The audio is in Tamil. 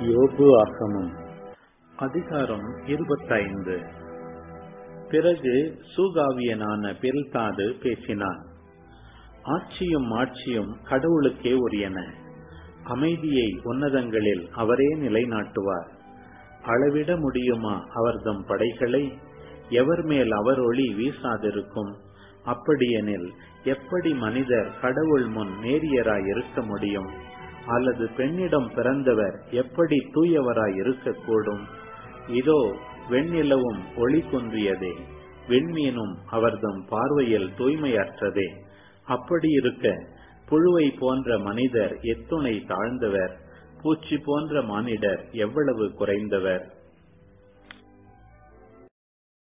யோபு ஆகமம் அதிகாரம் இருபத்தைந்து பிறகு சூகாவியனான பில்தாது பேசினான் ஆட்சியும் ஆட்சியும் கடவுளுக்கே உரியன அமைதியை உன்னதங்களில் அவரே நிலைநாட்டுவார் அளவிட முடியுமா அவர்தம் படைகளை எவர் மேல் அவர் ஒளி வீசாதிருக்கும் அப்படியெனில் எப்படி மனிதர் கடவுள் முன் நேரியராய் இருக்க முடியும் அல்லது பெண்ணிடம் பிறந்தவர் எப்படி தூயவராய் இருக்கக்கூடும் இதோ வெண்ணிலவும் ஒளி குன்றியதே விண்மீனும் அவர்தம் பார்வையில் தூய்மையற்றதே அப்படி இருக்க புழுவை போன்ற மனிதர் எத்துணை தாழ்ந்தவர் பூச்சி போன்ற மானிடர் எவ்வளவு குறைந்தவர்